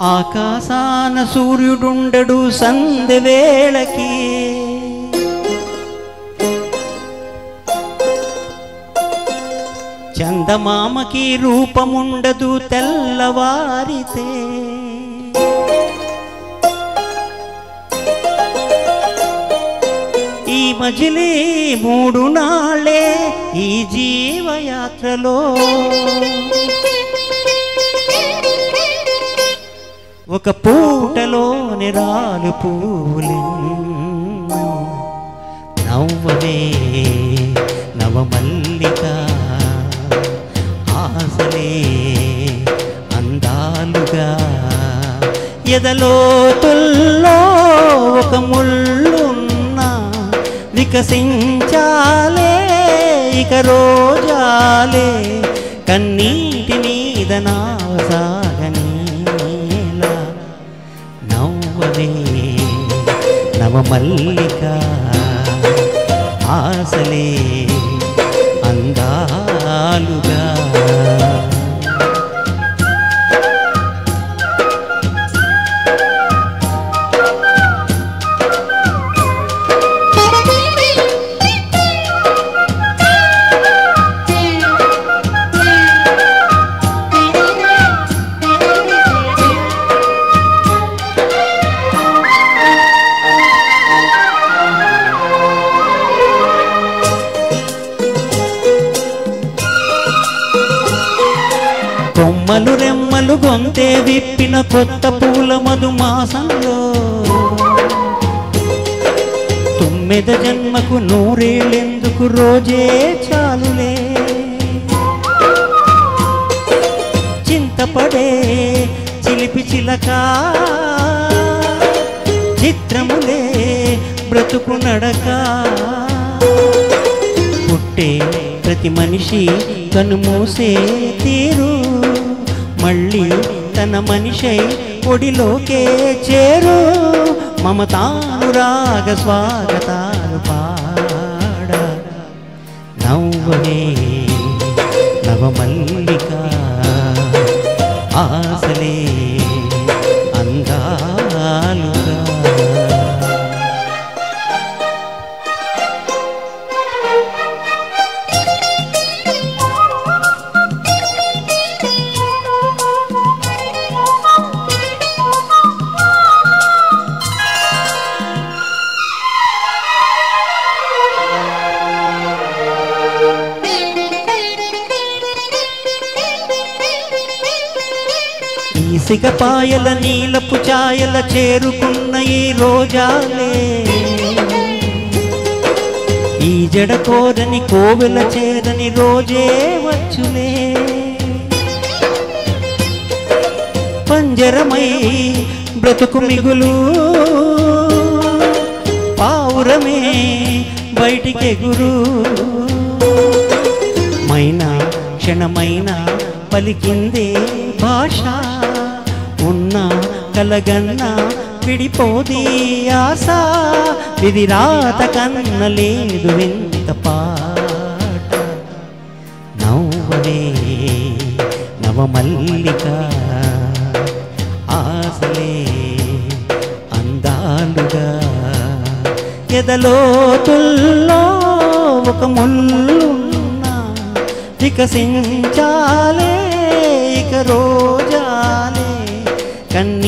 ఆకాశాన సూర్యుడుండడు సందె వేళకి చందమామకి రూపముండదు తెల్లవారితే ఈ మజిలీ మూడు నాళ్ళే ఈ జీవయాత్రలో ఒక పూటలోని రాలు పూలెన్నో నవ్వవే నవమల్లిక ఆశలే అందాలుగా ఎదలోతుల్లో ఒక ముళ్ళున్న వికసించాలే ఇక రోజాలే కన్నీటి మీద నావసాగనీలా నవ్వవే నవమల్లిక ఆశలే అందాలుగా కొమ్మలు రెమ్మలు గొంతే విప్పిన కొత్త పూల మధుమాసంలో తుమ్మెద జన్మకు నూరేళ్ళెందుకు రోజే చాలులే చింతపడే చిలిపి చిలక చిత్రములే బ్రతుకు నడక పుట్టే ప్రతి మనిషి కనుమూసే తీరు మళ్ళీ తన మనిషై ఒడిలోకే చేరు మమతానురాగ స్వాగతాలు పాడ నవ్వే నవమల్లిక ఆశలే అందాలుగా ఈ సిగపాయల నీలపు ఛాయల చేరుకున్న ఈ రోజాలే ఈ జడ కోరని కోవెల చేరని రోజే వచ్చులే పంజరమై బ్రతుకు మిగులు పావురమే బయటికెగురు మైనా క్షణమైన పలికిందే భాష ఉన్న కలగన్న విడిపోది ఆశ విధి రాత కన్న లేదు వింత పాట నవ్వవే నవమల్లిక ఆశలే అందాలుగా ఎదలోతుల్లో ఒక ముళ్ళున్న వికసించాలే ఇక రోజాలే కన్న